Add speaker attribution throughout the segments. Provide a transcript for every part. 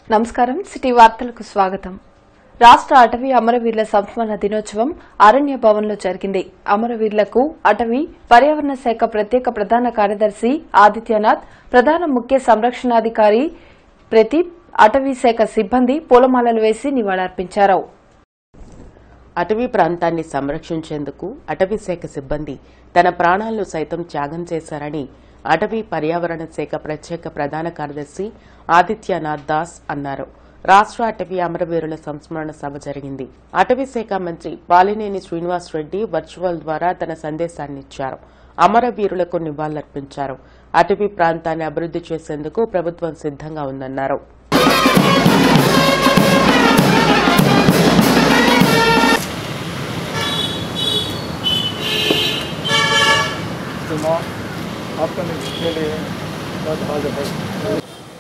Speaker 1: నమస్కారం సిటీ వార్తలకు స్వాగతం రాష్ట్ర అటవీ అమరవీరుల సంస్మరణ దినోత్సవం అరణ్య భవన్లో జరిగింది అమరవీరులకు అటవీ పర్యావరణ శాఖ ప్రత్యేక ప్రధాన కార్యదర్శి ఆదిత్యనాథ్ ప్రధాన ముఖ్య సంరక్షణాధికారి ప్రదీప్ అటవీ శాఖ సిబ్బంది పూలమాలలు వేసి నివాళులర్పించారు
Speaker 2: అటవీ ప్రాంతాన్ని సంరక్షించేందుకు అటవీ శాఖ సిబ్బంది తన ప్రాణాలను సైతం త్యాగం చేశారని అటవీ పర్యావరణ శాఖ ప్రత్యేక ప్రధాన కార్యదర్శి ఆదిత్యనాథ్ దాస్ అన్నారు రాష్ట్ర అటవీ అమరవీరుల సంస్మరణ సభ జరిగింది అటవీ శాఖ మంత్రి బాలినేని శ్రీనివాస్ రెడ్డి వర్చువల్ ద్వారా తన సందేశాన్నిచ్చారు అమరవీరులకు నివాళులర్పించారు అటవీ ప్రాంతాన్ని అభివృద్ది చేసేందుకు ప్రభుత్వం సిద్దంగా ఉందన్నారు
Speaker 3: तो माँ आपका के लिए बहुत हाजिर है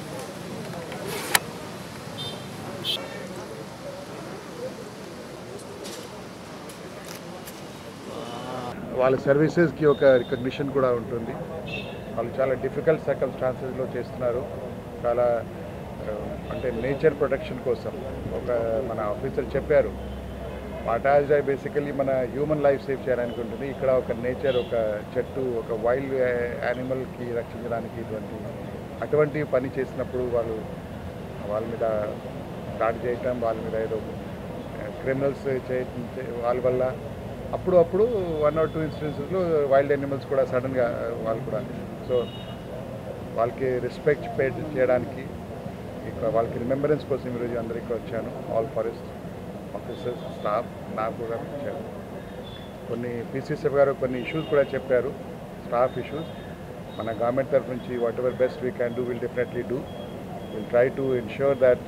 Speaker 3: వాళ్ళ సర్వీసెస్కి ఒక రికగ్నిషన్ కూడా ఉంటుంది వాళ్ళు చాలా డిఫికల్ట్ సర్కమ్స్టాన్సెస్లో చేస్తున్నారు చాలా ఆ, అంటే నేచర్ ప్రొటెక్షన్ కోసం ఒక మన ఆఫీసర్ చెప్పారు అటాచ్డ్ అయి బేసికలీ మన హ్యూమన్ లైఫ్ సేవ్ చేయడానికి ఉంటుంది ఇక్కడ ఒక నేచర్ ఒక చెట్టు ఒక వైల్డ్ యానిమల్కి రక్షించడానికి ఇటువంటి అటువంటి పని చేసినప్పుడు వాళ్ళు వాళ్ళ మీద దాడి చేయటం వాళ్ళ మీద ఏదో క్రిమినల్స్ చేయటం చే- వాళ్ళ వల్ల అప్పుడు అప్పుడు వన్ ఆర్ టూ ఇన్సిడెన్సెస్లో వైల్డ్ యానిమల్స్ కూడా సడన్గా వాళ్ళు కూడా సో వాళ్ళకి రెస్పెక్ట్ పే చేయడానికి ఇక్కడ వాళ్ళకి రిమెంబరెన్స్ కోసం ఈరోజు అందరికీ వచ్చాను ఆల్ ఫారెస్ట్ ఆఫీసర్స్ స్టాఫ్ నాకు కూడా వచ్చాను కొన్ని పీసీసీఎఫ్ గారు కొన్ని ఇష్యూస్ కూడా చెప్పారు స్టాఫ్ ఇష్యూస్ మన గవర్నమెంట్ తరఫు నుంచి whatever best we can do will definitely do will try to ensure that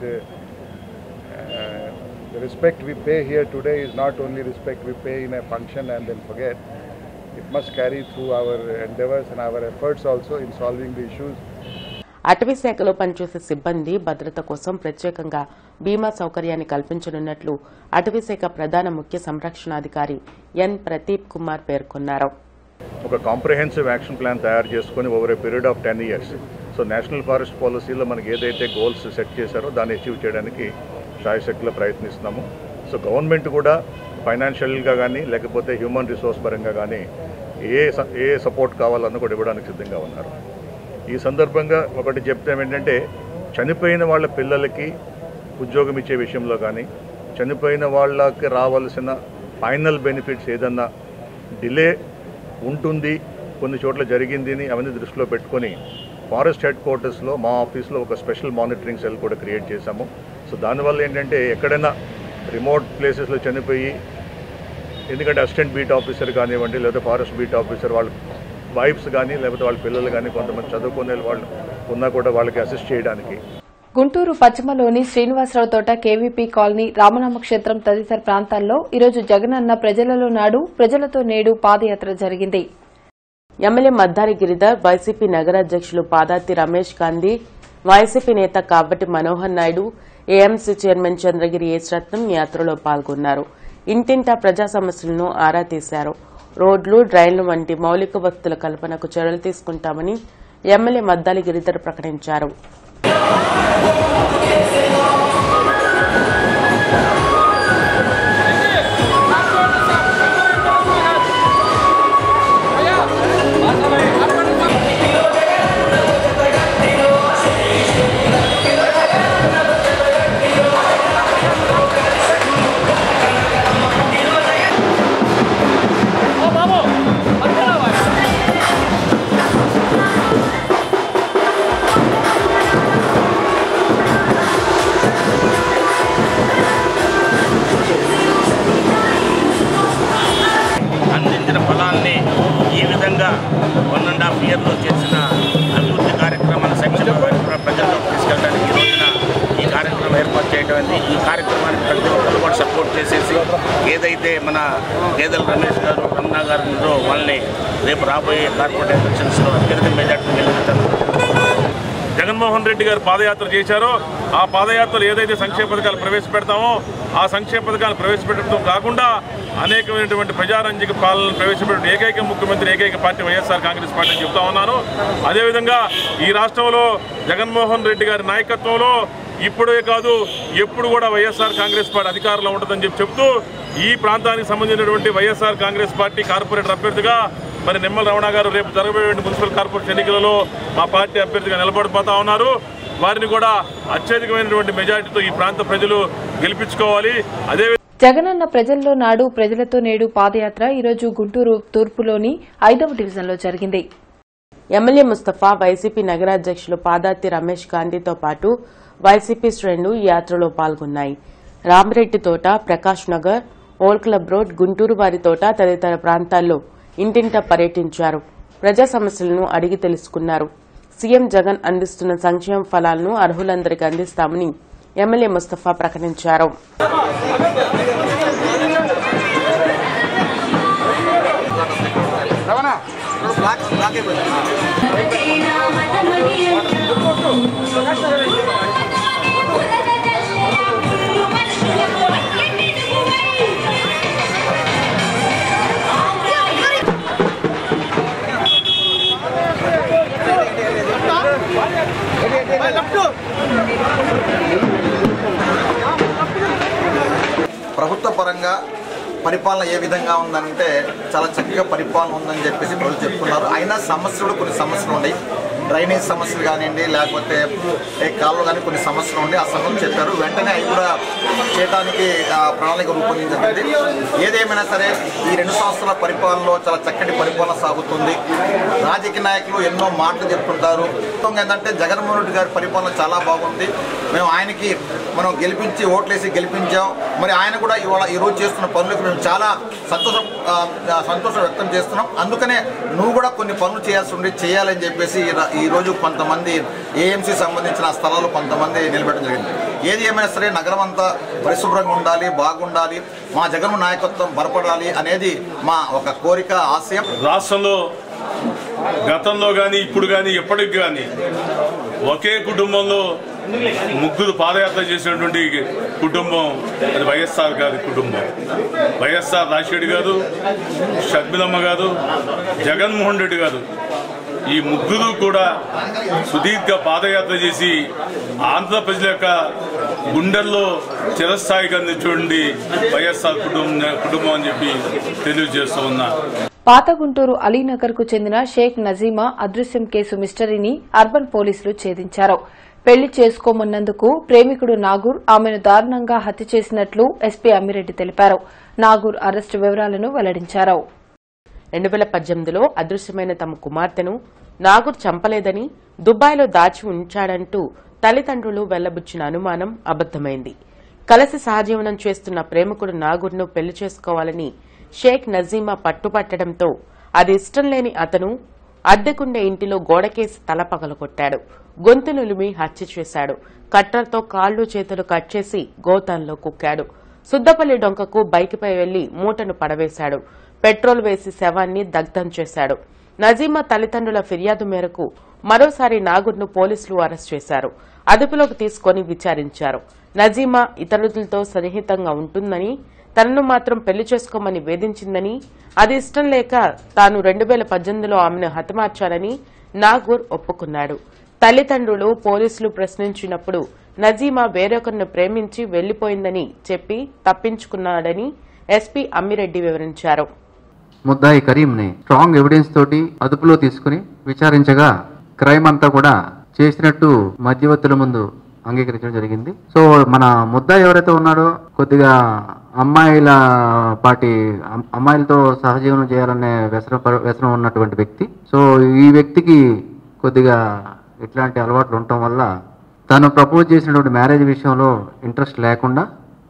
Speaker 3: the respect we pay here today is not only respect we pay in a function and then forget. It must carry through our endeavors and our efforts also in solving the issues
Speaker 2: అటవీ శాఖలో పనిచేసే సిబ్బంది భద్రత కోసం ప్రత్యేకంగా బీమా సౌకర్యాన్ని కల్పించనున్నట్లు అటవీ శాఖ ప్రధాన ముఖ్య సంరక్షణాధికారి ఎన్ ప్రదీప్ కుమార్ పేర్కొన్నారు
Speaker 4: ఒక కాంప్రహెన్సివ్ యాక్షన్ ప్లాన్ తయారు చేసుకొని over a period of ten years so national forest పాలసీలో మనకి ఏదైతే గోల్స్ సెట్ చేశారో దాన్ని అచీవ్ చేయడానికి శాయశక్తిలో ప్రయత్నిస్తున్నాము సో గవర్నమెంట్ కూడా ఫైనాన్షియల్గా కానీ లేకపోతే హ్యూమన్ రిసోర్స్ పరంగా కానీ ఏ స- ఏ సపోర్ట్ కావాలన్నా కూడా ఇవ్వడానికి సిద్ధంగా ఉన్నారు ఈ సందర్భంగా ఒకటి చెప్తాం ఏంటంటే చనిపోయిన వాళ్ళ పిల్లలకి ఉద్యోగం ఇచ్చే విషయంలో కానీ చనిపోయిన వాళ్ళకి రావాల్సిన ఫైనల్ బెనిఫిట్స్ ఏదన్నా డిలే ఉంటుంది కొన్ని చోట్ల జరిగింది అని అవన్నీ దృష్టిలో పెట్టుకొని ఫారెస్ట్ హెడ్ క్వార్టర్స్లో మా ఆఫీస్లో ఒక స్పెషల్ మానిటరింగ్ సెల్ కూడా క్రియేట్ చేశాము సో దానివల్ల ఏంటంటే ఎక్కడైనా రిమోట్ ప్లేసెస్లో చనిపోయి ఎందుకంటే అసిస్టెంట్ బీట్ ఆఫీసర్ కానివ్వండి లేదా ఫారెస్ట్ బీట్ ఆఫీసర్ వాళ్ళ వైఫ్స్ కానీ లేకపోతే వాళ్ళ పిల్లలు కానీ కొంతమంది చదువుకునే వాళ్ళు ఉన్నా కూడా వాళ్ళకి అసిస్ట్ చేయడానికి
Speaker 1: గుంటూరు పశ్చిమలోని శ్రీనివాసరావు తోట కేవీపీ కాలనీ రామనామ క్షేత్రం తదితర ప్రాంతాల్లో ఈరోజు జగనన్న ప్రజలలో నాడు ప్రజలతో నేడు పాదయాత్ర జరిగింది
Speaker 2: ఎమ్మెల్యే మద్దారి గిరిధర్ వైసీపీ నగర అధ్యక్షులు పాదాతి రమేష్ గాంధీ వైసీపీ నేత కావటి మనోహర్ నాయుడు ఏఎంసీ చైర్మన్ చంద్రగిరి ఏశ్రత్నం యాత్రలో పాల్గొన్నారు ఇంటింటా ప్రజా సమస్యలను ఆరా తీశారు రోడ్లు డ్రైన్లు వంటి మౌలిక వసతుల కల్పనకు చర్యలు తీసుకుంటామని ఎమ్మెల్యే మద్దాలి గిరిధర్ ప్రకటించారు
Speaker 5: అందించిన ఫలాల్ని ఈ విధంగా వన్ అండ్ హాఫ్ ఇయర్లో చేసిన అభివృద్ధి కార్యక్రమాల సంక్షేమ కార్యక్రమ ప్రజల్లో తీసుకెళ్ళడానికి ఈ రోజున ఈ కార్యక్రమం ఏర్పాటు చేయడం అయింది ఈ కార్యక్రమానికి ప్రతి ఒక్కరు కూడా సపోర్ట్ చేసేసి ఏదైతే మన గేదెల రమేష్ గారు రమణ గారు ఉన్నారో వాళ్ళని రేపు రాబోయే కార్పొరేట్ ఎలక్షన్స్లో అత్యధిక మెజార్టీ గెలుపుతారు
Speaker 6: జగన్మోహన్ రెడ్డి గారు పాదయాత్ర చేశారో ఆ పాదయాత్రలో ఏదైతే సంక్షేమ పథకాలు ప్రవేశపెడతామో ఆ సంక్షేమ పథకాలు ప్రవేశపెట్టడం కాకుండా అనేకమైనటువంటి ప్రజారంజక పాలనను ప్రవేశపెట్టిన ఏకైక ముఖ్యమంత్రి ఏకైక పార్టీ వైఎస్ఆర్ కాంగ్రెస్ పార్టీ అని చెప్తా ఉన్నాను అదేవిధంగా ఈ రాష్ట్రంలో జగన్మోహన్ రెడ్డి గారి నాయకత్వంలో ఇప్పుడే కాదు ఎప్పుడు కూడా వైఎస్ఆర్ కాంగ్రెస్ పార్టీ అధికారంలో ఉంటుందని చెప్పి చెప్తూ ఈ ప్రాంతానికి సంబంధించినటువంటి వైఎస్ఆర్ కాంగ్రెస్ పార్టీ కార్పొరేటర్ అభ్యర్థిగా మరి నిమ్మల రమణ గారు రేపు జరగబోయే మున్సిపల్ కార్పొరేషన్ ఎన్నికలలో మా పార్టీ అభ్యర్థిగా నిలబడిపోతా ఉన్నారు వారిని కూడా అత్యధికమైనటువంటి మెజార్టీతో ఈ ప్రాంత ప్రజలు గెలిపించుకోవాలి అదే
Speaker 1: జగనన్న ప్రజల్లో నాడు ప్రజలతో నేడు పాదయాత్ర ఈరోజు గుంటూరు తూర్పులోని ఐదవ డివిజన్లో జరిగింది
Speaker 2: ఎమ్మెల్యే ముస్తఫా వైసీపీ నగరాధ్యక్షులు పాదాతి రమేష్ గాంధీతో పాటు వైసీపీ శ్రేణులు ఈ యాత్రలో పాల్గొన్నాయి Ramireddy Thota Prakash Nagar old club road Guntur వారి తోట తదితర ప్రాంతాల్లో ఇంటింటా పర్యటించారు ప్రజా సమస్యలను అడిగి తెలుసుకున్నారు సీఎం జగన్ అందిస్తున్న సంక్షేమ ఫలాలను అర్హులందరికీ అందిస్తామని ఎమ్మెల్యే ముస్తఫా ప్రకటించారు
Speaker 7: ప్రభుత్వ పరంగా పరిపాలన ఏ విధంగా ఉందంటే చాలా చక్కగా పరిపాలన ఉందని చెప్పేసి ప్రజలు చెప్తున్నారు అయినా సమస్యలు కొన్ని సమస్యలు ఉన్నాయి డ్రైనేజ్ సమస్యలు కానివ్వండి లేకపోతే ఏ కాలువలు కానీ కొన్ని సమస్యలు ఉండి ఆ సమస్యలు చెప్పారు వెంటనే అవి కూడా చేయడానికి ఆ, ప్రణాళిక రూపొందించబడింది ఏదేమైనా సరే ఈ రెండు సంవత్సరాల పరిపాలనలో చాలా చక్కటి పరిపాలన సాగుతుంది రాజకీయ నాయకులు ఎన్నో మాటలు చెప్తుంటారు మొత్తంగా ఏంటంటే జగన్మోహన్ రెడ్డి గారి పరిపాలన చాలా బాగుంది మేము ఆయనకి మనం గెలిపించి ఓట్లేసి గెలిపించాం మరి ఆయన కూడా ఇవాళ ఈ రోజు చేస్తున్న పనులకు మేము చాలా సంతోషం ఆ, ఆ, సంతోషం వ్యక్తం చేస్తున్నాం అందుకనే నువ్వు కూడా కొన్ని పనులు చేయాల్సి ఉండి చేయాలని చెప్పేసి ఈ ర- ఈ రోజు కొంతమంది ఏఎంసీ సంబంధించిన స్థలాలు కొంతమంది నిలబెట్టడం జరిగింది ఏది ఏమైనా సరే నగరం అంతా పరిశుభ్రంగా ఉండాలి బాగుండాలి మా జగన్ నాయకత్వం బలపడాలి అనేది మా ఒక కోరిక ఆశయం
Speaker 6: రాష్ట్రంలో గతంలో కానీ ఇప్పుడు కానీ ఎప్పటికి కానీ ఒకే కుటుంబంలో ముగ్గురు పాదయాత్ర చేసినటువంటి కుటుంబం అది వైఎస్ఆర్ గారి కుటుంబం వైఎస్ఆర్ రాజశేఖర్ గారు షర్మిలమ్మ గారు జగన్మోహన్ రెడ్డి గారు ఈ ముగ్గురు కూడా సుదీర్ఘ పాదయాత్ర చేసి ఆంధ్ర ప్రజల యొక్క గుండెల్లో చిరస్థాయిగా నిల్చుండి వైఎస్ఆర్ కుటుంబం కుటుంబం అని చెప్పి తెలియజేస్తూ ఉన్నా
Speaker 1: పాత గుంటూరు అలీనగర్ కు చెందిన షేక్ నజీమా అదృశ్యం కేసు మిస్టరీని అర్బన్ పోలీసులు ఛేదించారు పెళ్లి చేసుకోమన్నందుకు ప్రేమికుడు నాగూర్ ఆమెను దారుణంగా హత్య చేసినట్లు ఎస్పీ అమ్మిరెడ్డి తెలిపారు నాగూర్ అరెస్టు వివరాలను వెల్లడించారు
Speaker 2: రెండు వేల పద్దెనిమిదిలో అదృశ్యమైన తమ కుమార్తెను నాగూర్ చంపలేదని దుబాయ్లో దాచి ఉంచాడంటూ తల్లిదండ్రులు వెళ్లబుచ్చిన అనుమానం అబద్దమైంది కలిసి సహజీవనం చేస్తున్న ప్రేమికుడు నాగూర్ను పెళ్లి చేసుకోవాలని షేక్ నజీమా పట్టుపట్టడంతో అది ఇష్టం లేని అతను అద్దెకుండే ఇంటిలో గోడకేసి తల పగలగొట్టాడు గొంతు నులిమి హత్య చేశాడు కట్టర్తో కాళ్లు చేతులు కట్ చేసి గోతాల్లో కుక్కాడు సుద్దపల్లి డొంకకు బైక్పై వెళ్లి మూటను పడవేశాడు పెట్రోల్ వేసి శవాన్ని దగ్ధం చేశాడు నజీమా తల్లిదండ్రుల ఫిర్యాదు మేరకు మరోసారి నాగూర్ను పోలీసులు అరెస్ట్ చేశారు అదుపులోకి తీసుకొని విచారించారు నజీమా ఇతరులతో సన్నిహితంగా ఉంటుందని తనను మాత్రం పెళ్లి చేసుకోమని వేధించిందని అది ఇష్టం లేక తాను రెండు వేల పద్దెనిమిదిలో ఆమెను హతమార్చాలని నాగూర్ ఒప్పుకున్నాడు తల్లిదండ్రులు పోలీసులు ప్రశ్నించినప్పుడు నజీమా వేరొకరిని ప్రేమించి వెళ్లిపోయిందని చెప్పి తప్పించుకున్నాడని ఎస్పీ అమ్మిరెడ్డి వివరించారు
Speaker 8: ముద్దాయి కరీంని స్ట్రాంగ్ ఎవిడెన్స్ తోటి అదుపులో తీసుకుని విచారించగా క్రైమ్ అంతా కూడా చేసినట్టు మధ్యవర్తుల ముందు అంగీకరించడం జరిగింది సో మన ముద్దాయి ఎవరైతే ఉన్నాడో కొద్దిగా అమ్మాయిల పాటి అమ్- అమ్మాయిలతో సహజీవనం చేయాలనే వ్యసనం ప- వ్యసనం ఉన్నటువంటి వ్యక్తి సో ఈ వ్యక్తికి కొద్దిగా ఇట్లాంటి అలవాట్లు ఉండటం వల్ల తను ప్రపోజ్ చేసినటువంటి మ్యారేజ్ విషయంలో ఇంట్రెస్ట్ లేకుండా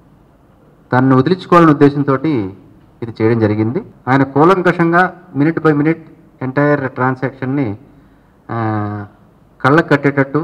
Speaker 8: తనను వదిలించుకోవాలనే ఉద్దేశంతో ఇది చేయడం జరిగింది ఆయన కూలంకషంగా మినిట్ బై మినిట్ ఎంటైర్ ట్రాన్సాక్షన్ని ఆ, కళ్ళకు కట్టేటట్టు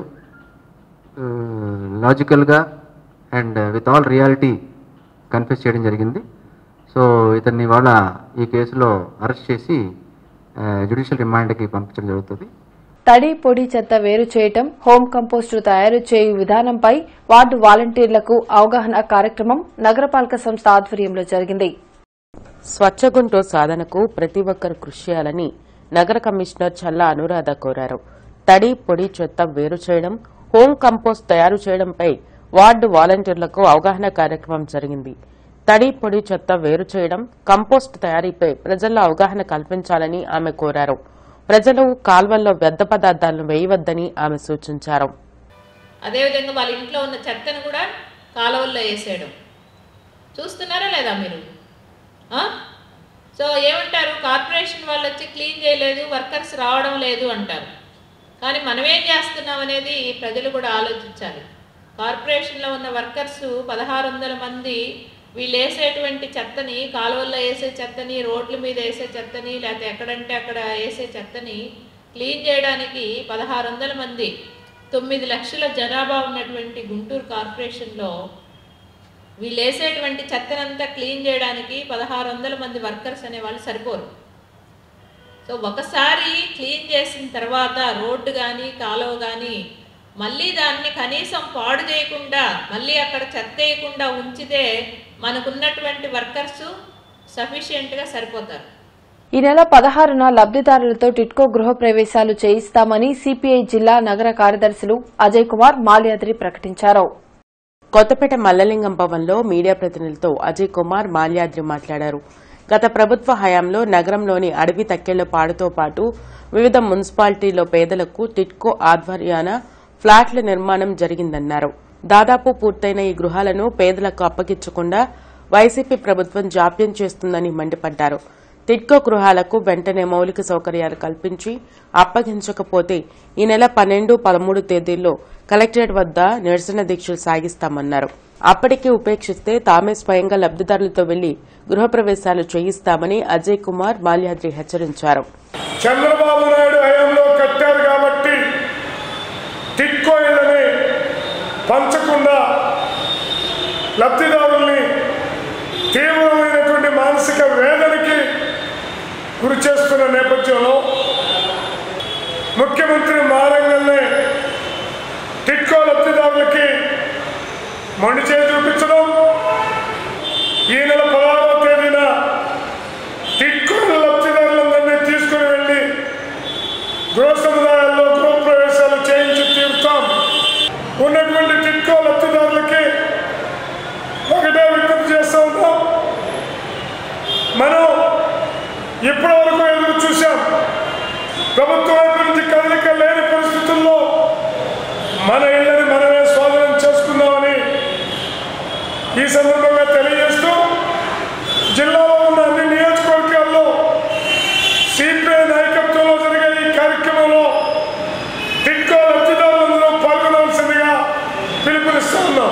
Speaker 8: లాజికల్గా and with all reality confuse చేయడం జరిగింది సో ఇతన్ని వాళ్ళ ఈ కేసులో అరెస్ట్ చేసి జ్యుడిషియల్ రిమాండ్కి పంపించడం జరుగుతుంది
Speaker 1: తడి పొడి చెత్త వేరు చేయటం హోం కంపోస్టు తయారు చేయు విధానంపై వార్డు వాలంటీర్లకు అవగాహన కార్యక్రమం నగరపాలక సంస్థ ఆధ్వర్యంలో జరిగింది
Speaker 2: స్వచ్ఛ గుంటూరు సాధనకు ప్రతి ఒక్కరు కృషి చేయాలని నగర కమిషనర్ చల్లా అనురాధ కోరారు తడి పొడి చెత్త వేరు చేయడం హోం కంపోస్ట్ తయారు చేయడంపై వార్డు వాలంటీర్లకు అవగాహన కార్యక్రమం జరిగింది తడి పొడి చెత్త వేరు చేయడం కంపోస్ట్ తయారీపై ప్రజల్లో అవగాహన కల్పించాలని ఆమె కోరారు ప్రజలు కాల్వల్లో వ్యర్థ పదార్థాలను వేయవద్దని ఆమె సూచించారు
Speaker 9: అదేవిధంగా వాళ్ళ ఇంట్లో ఉన్న చెత్తను కూడా కాలువల్లో వేసేయడం చూస్తున్నారా లేదా మీరు ఆ? సో ఏమంటారు కార్పొరేషన్ వాళ్ళు వచ్చి క్లీన్ చేయలేదు వర్కర్స్ రావడం లేదు అంటారు కానీ మనం ఏం చేస్తున్నాం అనేది ప్రజలు కూడా ఆలోచించాలి కార్పొరేషన్లో ఉన్న వర్కర్స్ పదహారు వందల మంది వీళ్ళు వేసేటువంటి చెత్తని కాలువల్లో వేసే చెత్తని రోడ్ల మీద వేసే చెత్తని లేకపోతే ఎక్కడంటే అక్కడ వేసే చెత్తని క్లీన్ చేయడానికి పదహారు వందల మంది తొమ్మిది లక్షల జనాభా ఉన్నటువంటి గుంటూరు కార్పొరేషన్లో వీళ్ళు వేసేటువంటి చెత్తనంతా క్లీన్ చేయడానికి పదహారు వందల మంది వర్కర్స్ అనేవాళ్ళు సరిపోరు సో ఒకసారి క్లీన్ చేసిన తర్వాత రోడ్డు కానీ కాలువ కానీ మళ్ళీ దాన్ని కనీసం పాడు చేయకుండా మళ్ళీ అక్కడ చెత్త వేయకుండా ఉంచితే మనకున్నటువంటి వర్కర్స్ సఫిషియెంట్గా సరిపోతారు
Speaker 1: ఈ నెల పదహారున లబ్దిదారులతో టిట్కో గృహ ప్రవేశాలు చేయిస్తామని సిపిఐ జిల్లా నగర కార్యదర్శులు అజయ్ కుమార్ మాల్యాద్రి ప్రకటించారు
Speaker 2: కొత్తపేట మల్లలింగం భవన్లో మీడియా ప్రతినిధులతో అజయ్ కుమార్ మాల్యాద్రి మాట్లాడారు గత ప్రభుత్వ హయాంలో నగరంలోని అడవి తక్కెళ్ల పాడుతో పాటు వివిధ మున్సిపాలిటీలో పేదలకు టిట్కో ఆధ్వర్యాన ఫ్లాట్ల నిర్మాణం జరిగిందన్నారు దాదాపు పూర్తయిన ఈ గృహాలను పేదలకు అప్పగించకుండా వైసీపీ ప్రభుత్వం జాప్యం చేస్తుందని మండిపడ్డారు టిడ్కో గృహాలకు వెంటనే మౌలిక సౌకర్యాలు కల్పించి అప్పగించకపోతే ఈ నెల పన్నెండు పదమూడు తేదీల్లో కలెక్టరేట్ వద్ద నిరసన దీక్షలు సాగిస్తామన్నారు అప్పటికి ఉపేక్షిస్తే తామే స్వయంగా లబ్దిదారులతో వెళ్లి గృహప్రవేశాలు చేయిస్తామని అజయ్ కుమార్ మాల్యాద్రి హెచ్చరించారు
Speaker 10: చంద్రబాబు నాయుడు హయాంలో కట్టారు కాబట్టి టిక్కో ఇళ్ళని పంచకుండా లబ్ధిదారుల్ని తీవ్రమైనటువంటి మానసిక వేదనకి గురి చేస్తున్న నేపథ్యంలో ముఖ్యమంత్రి మారంగల్నే టిక్కో లబ్ధిదారులకి మొండి చేతి చూపించడం ఈ నెల పదహారవ తేదీన టిక్కో లబ్ధిదారులందరినీ తీసుకుని వెళ్ళి గృహ సముదాయాల్లో గృహ ప్రవేశాలు చేయించి తీరుతాం ఉన్నటువంటి టిక్కో లబ్ధిదారులకి ఒకటే విజ్ఞప్తి చేస్తూ ఉంటాం మనం ఇప్పటి వరకు ఎదురు చూశాం ప్రభుత్వం వైపు నుంచి కదలిక లేని పరిస్థితుల్లో మన ఇళ్ళని మనమే స్వాధీనం చేసుకుందామని ఈ సందర్భంగా తెలియజేస్తూ జిల్లాలో ఉన్న అన్ని నియోజకవర్గాల్లో సిపిఐ నాయకత్వంలో జరిగే ఈ కార్యక్రమంలో టిక్కో లబ్ధిదారులందరూ పాల్గొనవలసిందిగా పిలుపునిస్తూ ఉన్నాం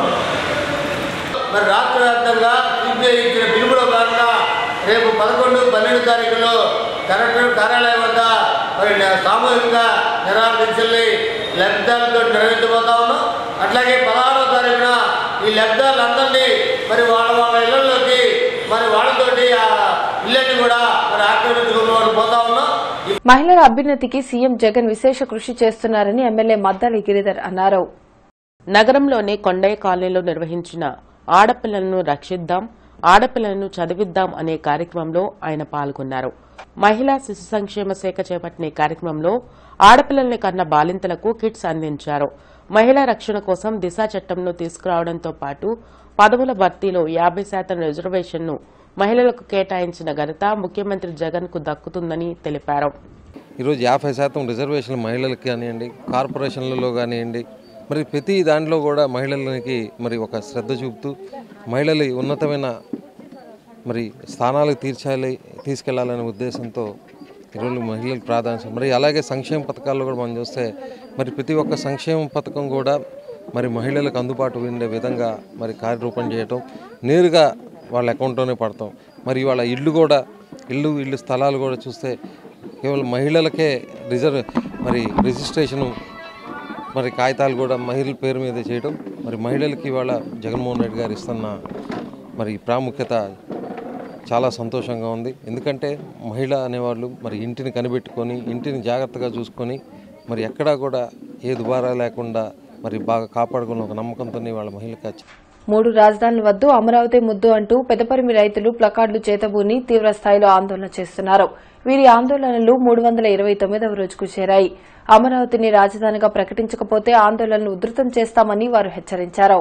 Speaker 11: మరి రాష్ట్ర వ్యాప్తంగా సిపిఐ ఇచ్చిన పిలుపులో భాగంగా రేపు పదకొండు పన్నెండు తారీఖులో కలెక్టర్ కార్యాలయం వద్ద మరి న- సామూహికంగా నిరాహార దీక్షల్ని లబ్ధాలతో నిర్వహించబోతా ఉన్నాం అట్లాగే పదహారో తారీఖున ఈ లబ్ధాలందరినీ మరి వాళ్ళ వాళ్ళ ఇళ్లలోకి మరి వాళ్ళతోటి ఆ ఇళ్ళని కూడా మరి ఆక్రమించుకుని పోతా ఉన్నాం
Speaker 1: మహిళల అభ్యున్నతికి సీఎం జగన్ విశేష కృషి చేస్తున్నారని ఎమ్మెల్యే మద్దాలి గిరిధర్ అన్నారు
Speaker 2: నగరంలోని కొండయ్య కాలనీలో నిర్వహించిన ఆడపిల్లలను రక్షిద్దాం ఆడపిల్లలను చదివిద్దాం అనే కార్యక్రమంలో ఆయన పాల్గొన్నారు మహిళా శిశు సంక్షేమ శాఖ చేపట్టిన ఈ కార్యక్రమంలో ఆడపిల్లల్ని కన్న బాలింతలకు కిట్స్ అందించారు మహిళా రక్షణ కోసం దిశ చట్టంను తీసుకురావడంతో పాటు పదవుల భర్తీలో యాభై శాతం రిజర్వేషన్ను మహిళలకు కేటాయించిన ఘనత ముఖ్యమంత్రి జగన్ కు దక్కుతుందని తెలిపారు
Speaker 12: ఈరోజు యాభై శాతం రిజర్వేషన్లు మహిళలకు కానివ్వండి కార్పొరేషన్లలో కానివ్వండి మరి ప్రతి దాంట్లో కూడా మహిళలకి మరి ఒక శ్రద్ధ చూపుతూ మహిళలు ఉన్నతమైన మరి స్థానాలకు తీర్చాలి తీసుకెళ్లాలనే ఉద్దేశంతో ఈరోజు మహిళలకు ప్రాధాన్యత మరి అలాగే సంక్షేమ పథకాల్లో కూడా మనం చూస్తే మరి ప్రతి ఒక్క సంక్షేమ పథకం కూడా మరి మహిళలకు అందుబాటు ఉండే విధంగా మరి కార్యరూపం చేయటం నేరుగా వాళ్ళ అకౌంట్లోనే పడతాం మరి వాళ్ళ ఇల్లు కూడా ఇల్లు ఇల్లు స్థలాలు కూడా చూస్తే కేవలం మహిళలకే రిజర్వ్ మరి రిజిస్ట్రేషను మరి కాగితాలు కూడా మహిళల పేరు మీద చేయడం మరి మహిళలకి ఇవాళ జగన్మోహన్ రెడ్డి గారు ఇస్తున్న మరి ప్రాముఖ్యత చాలా సంతోషంగా ఉంది ఎందుకంటే మహిళ అనేవాళ్ళు మరి ఇంటిని కనిపెట్టుకొని ఇంటిని జాగ్రత్తగా చూసుకొని మరి ఎక్కడా కూడా ఏ దుబారా లేకుండా మరి బాగా కాపాడుకున్న ఒక నమ్మకంతో వాళ్ళ మహిళకి
Speaker 1: మూడు రాజధానుల వద్దు అమరావతి ముద్దు అంటూ పెదపరిమి రైతులు ప్లకార్డులు చేతబూని తీవ్ర స్థాయిలో ఆందోళన చేస్తున్నారు వీరి ఆందోళనలు మూడు వందల ఇరవై తొమ్మిదవ రోజుకు చేరాయి అమరావతిని రాజధానిగా ప్రకటించకపోతే ఆందోళనలు ఉధృతం చేస్తామని వారు హెచ్చరించారు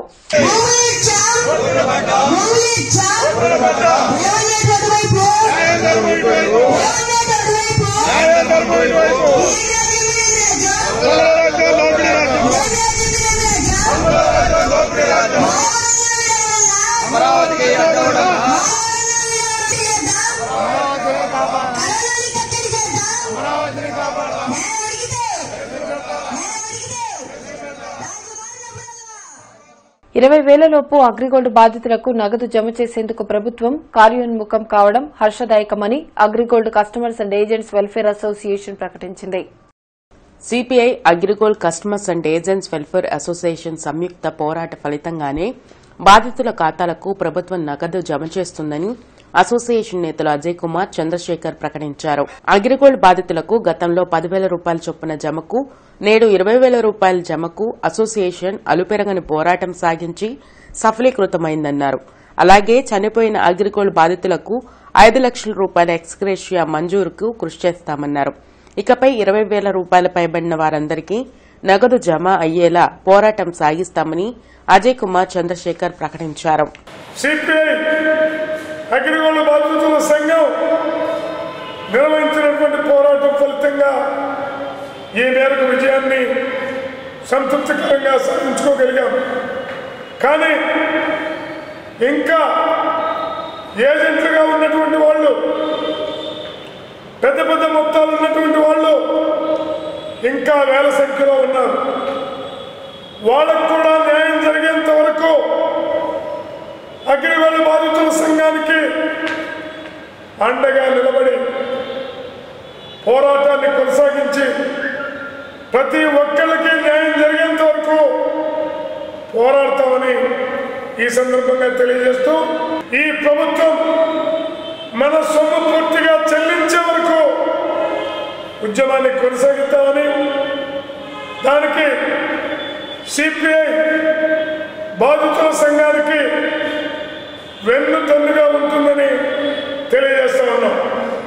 Speaker 1: ఇరవై వేలలోపు అగ్రిగోల్డ్ బాధితులకు నగదు జమ చేసేందుకు ప్రభుత్వం కార్యోన్ముఖం కావడం హర్షదాయకమని AgriGold customers and agents welfare association ప్రకటించింది
Speaker 2: CPI AgriGold customers and agents welfare association సంయుక్త పోరాట ఫలితంగానే బాధితుల ఖాతాలకు ప్రభుత్వం నగదు జమ చేస్తుందని అసోసియేషన్ నేతలు అజయ్ కుమార్ చంద్రశేఖర్ ప్రకటించారు అగ్రిగోల్డ్ బాధితులకు గతంలో పదివేల రూపాయల చొప్పున జమకు నేడు ఇరవై వేల రూపాయల జమకు అసోసియేషన్ అలుపెరగని పోరాటం సాగించి సఫలీకృతమైందన్నారు అలాగే చనిపోయిన అగ్రిగోల్డ్ బాధితులకు ఐదు లక్షల రూపాయల ఎక్స్గ్రేషియా మంజూరుకు కృషి చేస్తామన్నారు ఇకపై ఇరవై వేల రూపాయల పైబడిన వారందరికీ నగదు జమ అయ్యేలా పోరాటం సాగిస్తామని అజయ్ కుమార్ చంద్రశేఖర్ ప్రకటించారు
Speaker 10: సిపిఐ అగ్రిగోల్డ్ బాధితుల సంఘం నిర్వహించినటువంటి పోరాటం ఫలితంగా ఈ మేరకు విజయాన్ని సంతృప్తికరంగా సాధించుకోగలిగాం కానీ ఇంకా ఏజెంట్లుగా ఉన్నటువంటి వాళ్ళు పెద్ద పెద్ద మొత్తాలు ఉన్నటువంటి వాళ్ళు ఇంకా వేల సంఖ్యలో ఉన్నారు వాళ్ళకు కూడా న్యాయం జరిగేంత వరకు అగ్నివేళ బాధితుల సంఘానికి అండగా నిలబడి పోరాటాన్ని కొనసాగించి ప్రతి ఒక్కళ్ళకి న్యాయం జరిగేంత వరకు పోరాడతామని ఈ సందర్భంగా తెలియజేస్తూ ఈ ప్రభుత్వం మన సొమ్ము పూర్తిగా చెల్లించే వరకు ఉద్యమాన్ని కొనసాగిస్తామని దానికి సిపిఐ బాధితుల సంఘానికి వెన్ను తన్నుగా ఉంటుందని తెలియజేస్తా ఉన్నాం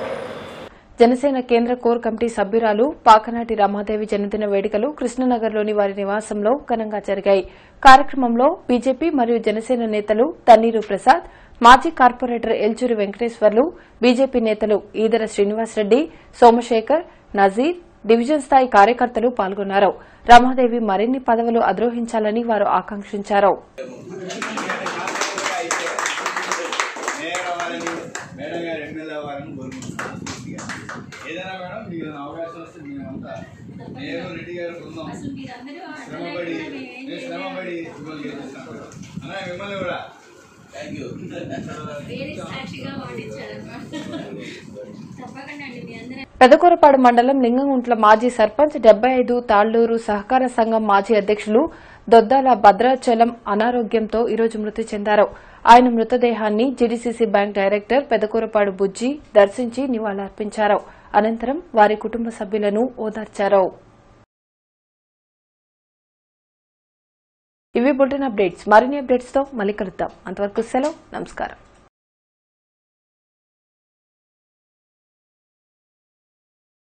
Speaker 1: జనసేన కేంద్ర కోర్ కమిటీ సభ్యురాలు పాకనాటి రమాదేవి జన్మదిన వేడుకలు కృష్ణనగర్లోని వారి నివాసంలో ఘనంగా జరిగాయి కార్యక్రమంలో బీజేపీ మరియు జనసేన నేతలు తన్నీరు ప్రసాద్ మాజీ కార్పొరేటర్ ఎల్చూరి వెంకటేశ్వర్లు బీజేపీ నేతలు ఈదర శ్రీనివాసరెడ్డి సోమశేఖర్ నజీర్ డివిజన్ స్థాయి కార్యకర్తలు పాల్గొన్నారు రమాదేవి మరిన్ని పదవులు అధిరోహించాలని వారు ఆకాంక్షించారు
Speaker 13: మేడం గారు ఎమ్మెల్యే అవ్వాలని కోరుకుంటున్నాను పూర్తిగా. ఏదైనా మేడం మీకు ఏదైనా అవకాశం వస్తే మేమంతా నేను రెడ్డి గారు బృందం శ్రమపడి నేను శ్రమపడి మిమ్మల్ని గెలిపిస్తాను మేడం. అన్న మిమ్మల్ని కూడా థ్యాంక్ యూ
Speaker 1: పెదకూరపాడు మండలం లింగంగుంట్ల మాజీ సర్పంచ్ డెబ్బై ఐదు తాళ్లూరు సహకార సంఘం మాజీ అధ్యక్షులు దొద్దాల భద్రాచలం అనారోగ్యంతో ఈరోజు మృతి చెందారు ఆయన మృతదేహాన్ని GDCC bank director Pedakurapadu Bujji దర్శించి నివాళులర్పించారు అనంతరం వారి కుటుంబ సభ్యులను ఓదార్చారు ఇవి బులెటిన్ అప్డేట్స్ మరిన్ని అప్డేట్స్ తో మళ్ళీ కలుద్దాం అంతవరకు సెలవు నమస్కారం